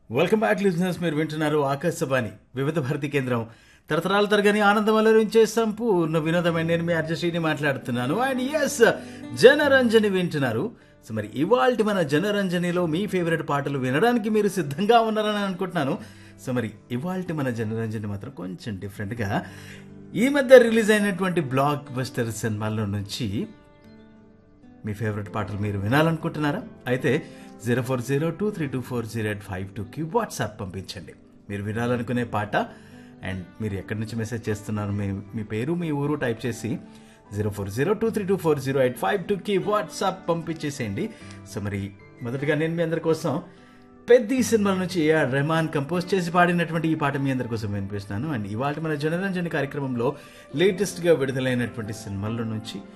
welcome back లిజినెస్ మీరు వింటున్నారు ఆకాశవాణి వివిధ భారతి కేంద్రం తరతరాల తరగని ఆనందం అలరించే సంపూర్ణ వినోదమైన నేను మీ అర్జశ్రీని మాట్లాడుతున్నాను అండ్ ఎస్ జనరంజని వింటున్నారు సో మరి ఇవాల్టి మన జనరంజనిలో మీ ఫేవరెట్ పాటలు వినడానికి మీరు సిద్ధంగా ఉన్నారని అనుకుంటున్నాను సో మరి ఇవాల్టి మన జనరంజని మాత్రం కొంచెం డిఫరెంట్గా ఈ మధ్య రిలీజ్ అయినటువంటి బ్లాక్ బస్టర్ సినిమాల్లో నుంచి మీ ఫేవరెట్ పాటలు మీరు వినాలనుకుంటున్నారా అయితే zero four zero two three two four zero eight five టూకి వాట్సాప్ పంపించండి మీరు వినాలనుకునే పాట అండ్ మీరు ఎక్కడి నుంచి మెసేజ్ చేస్తున్నారు మీ మీ పేరు మీ ఊరు టైప్ చేసి zero four zero two three two four zero eight five టూకి వాట్సాప్ పంపించేసేయండి సో మరి మొదటగా నేను మీ అందరి కోసం పెద్ద ఈ సినిమాల నుంచి ఏఆర్ రెహమాన్ కంపోజ్ చేసి పాడినటువంటి ఈ పాట మీ అందరి కోసం వినిపిస్తున్నాను అండ్ ఇవాళ మన జనరంజని కార్యక్రమంలో లేటెస్ట్గా విడుదలైనటువంటి సినిమాల నుంచి